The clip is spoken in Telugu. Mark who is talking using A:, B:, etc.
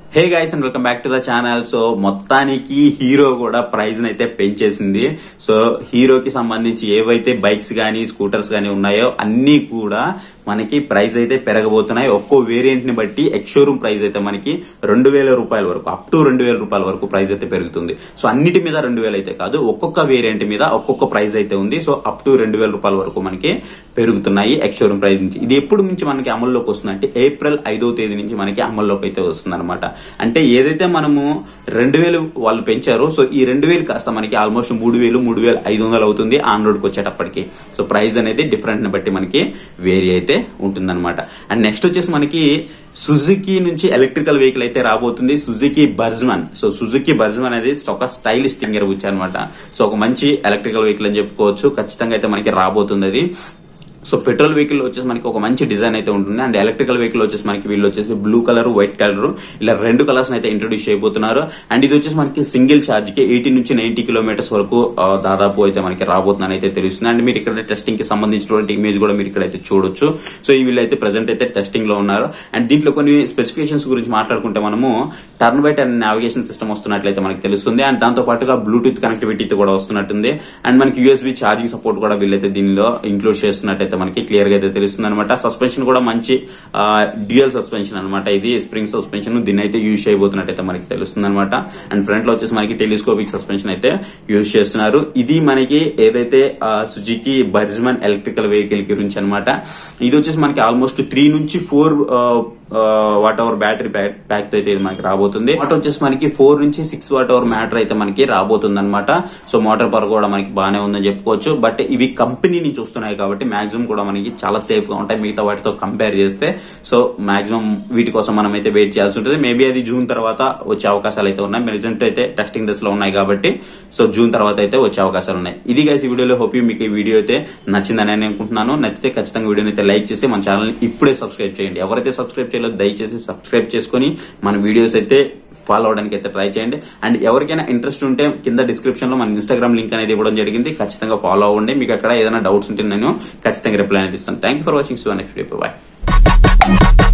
A: hey guys and welcome back to the channel so మొత్తానికి హీరో కూడా ప్రైజ్ అయితే పెంచేసింది సో హీరోకి సంబంధించి ఏవైతే బైక్స్ గానీ స్కూటర్స్ గానీ ఉన్నాయో అన్ని కూడా మనకి ప్రైస్ అయితే పెరగబోతున్నాయి ఒక్కో వేరియంట్ ని బట్టి ఎక్స్షోరూమ్ ప్రైస్ అయితే మనకి రెండు వేల రూపాయల వరకు అప్ టు రెండు వేల రూపాయల వరకు ప్రైస్ అయితే పెరుగుతుంది సో అన్నిటి మీద రెండు వేలు అయితే కాదు ఒక్కొక్క వేరియంట్ మీద ఒక్కొక్క ప్రైస్ అయితే ఉంది సో అప్ టు రెండు వేల రూపాయల వరకు మనకి పెరుగుతున్నాయి ఎక్స్షోరూమ్ ప్రైస్ నుంచి ఇది ఎప్పుడు నుంచి మనకి అమల్లోకి వస్తుంది అంటే ఏప్రిల్ ఐదో తేదీ నుంచి మనకి అమల్లోకి అయితే వస్తుంది అనమాట అంటే ఏదైతే మనము రెండు వేలు వాళ్ళు పెంచారో సో ఈ రెండు వేలు కాస్త మనకి ఆల్మోస్ట్ మూడు వేలు మూడు వేలు ఐదు వందలు అవుతుంది ఆన్ రోడ్కి వచ్చేటప్పటికి సో ప్రైస్ అనేది డిఫరెంట్ ని బట్టి మనకి వేరీ అయితే ఉంటుందన్నమాట అండ్ నెక్స్ట్ వచ్చేసి మనకి సుజుకి నుంచి ఎలక్ట్రికల్ వెహికల్ అయితే రాబోతుంది Suzuki Burgman so Suzuki Burgman అనేది ఒక స్టైలిష్ థింగర్ వచ్చి అనమాట సో ఒక మంచి ఎలక్ట్రికల్ వెహికల్ అని చెప్పుకోవచ్చు ఖచ్చితంగా అయితే మనకి రాబోతుంది అది సో పెట్రోల్ వెహికల్ వచ్చేసి మనకి ఒక మంచి డిజైన్ అయితే ఉంటుంది అండ్ ఎలక్ట్రికల్ వెహికల్ వచ్చేసి మనకి వీళ్ళు వచ్చేసి బ్లూ కలర్ వైట్ కలర్ ఇలా రెండు కలర్స్ అయితే ఇంట్రొడ్యూస్ చేయబోతున్నారు అండ్ ఇది వచ్చేసి మనకి సింగిల్ ఛార్జ్ కి ఎయిటీ నుంచి నైన్టీ కిలోమీటర్స్ వరకు ఆ, దాదాపు అయితే మనకి రాబోతుందని అయితే తెలుస్తుంది అండ్ మీరు ఇక్కడ టెస్టింగ్ కి సంబంధించినటువంటి ఇమేజ్ కూడా మీరు ఇక్కడ అయితే చూడొచ్చు సో ఈ వీళ్ళైతే ప్రెసెంట్ అయితే టెస్టింగ్ లో ఉన్నారు అండ్ దీంట్లో కొన్ని స్పెసిఫికేషన్స్ గురించి మాట్లాడుకుంటే మనము turn by turn navigation system వస్తున్నట్లయితే మనకి తెలుస్తుంది అండ్ దాంతో పాటుగా బ్లూటూత్ కనెక్టివిటీ కూడా వస్తున్నట్టుంది అండ్ మనకి యూఎస్బి ఛార్జింగ్ సపోర్ట్ కూడా వీళ్ళైతే దీనిలో ఇంక్లూడ్ చేస్తున్నట్టయితే మనకి క్లియర్ గా అయితే తెలుస్తుంది అనమాట సస్పెన్షన్ కూడా మంచి డ్యూయల్ సస్పెన్షన్ అనమాట ఇది స్ప్రింగ్ సస్పెన్షన్ దీన్ని అయితే యూజ్ చేయబోతున్నట్టయితే మనకి తెలుస్తుంది అనమాట అండ్ ఫ్రంట్ లో వచ్చేసి మనకి టెలిస్కోపిక్ సస్పెన్షన్ అయితే యూజ్ చేస్తున్నారు ఇది మనకి ఏదైతే సుజుకి బర్జ్మన్ ఎలక్ట్రికల్ వెహికల్ గురించి అనమాట ఇది వచ్చేసి మనకి ఆల్మోస్ట్ త్రీ నుంచి four watt hour battery pack తో అయితే ఇది మనకి రాబోతుంది వాటర్ వచ్చేసి మనకి ఫోర్ నుంచి సిక్స్ వాట్ అవర్ మ్యాటర్ అయితే మనకి రాబోతుంది అనమాట సో మోటార్ పవర్ కూడా మనకి బాగానే ఉందని చెప్పుకోవచ్చు బట్ ఇవి కంపెనీ నుంచి వస్తున్నాయి కాబట్టి మాక్సిమం కూడా మనకి చాలా సేఫ్ గా ఉంటాయి మిగతా వాటితో కంపేర్ చేస్తే సో మాక్సిమం వీటి కోసం మనం అయితే వెయిట్ చేయాల్సి ఉంటుంది మేబీ అది జూన్ తర్వాత వచ్చే అవకాశాలు అయితే ఉన్నాయి ప్రెసెంట్ అయితే టెస్టింగ్ దశలో ఉన్నాయి కాబట్టి సో జూన్ తర్వాత అయితే వచ్చే అవకాశాలు ఉన్నాయి ఇది గైస్ ఈ వీడియోలో హోప్ మీకు ఈ వీడియో అయితే నచ్చిందని నేను అనుకుంటున్నాను నచ్చితే ఖచ్చితంగా వీడియోని అయితే లైక్ చేసి మన ఛానల్ ఇప్పుడే సబ్స్క్రైబ్ చేయండి ఎవరైతే సబ్స్క్రైబ్ చేయలేదు దయచేసి సబ్స్క్రైబ్ చేసుకొని మన వీడియోస్ అయితే ఫాలో అవడానికి అయితే ట్రై చేయండి అండ్ ఎవరికైనా ఇంట్రెస్ట్ ఉంటే కింద డిస్క్రిప్షన్ లో మన ఇన్స్టాగ్రామ్ లింక్ అనేది ఇవ్వడం జరిగింది ఖచ్చితంగా ఫాలో అవ్వండి మీకు అక్కడ ఏదైనా డౌట్స్ ఉంటే నేను ఖచ్చితంగా రిప్లై అనేది ఇస్తాను thank you for watching so next video bye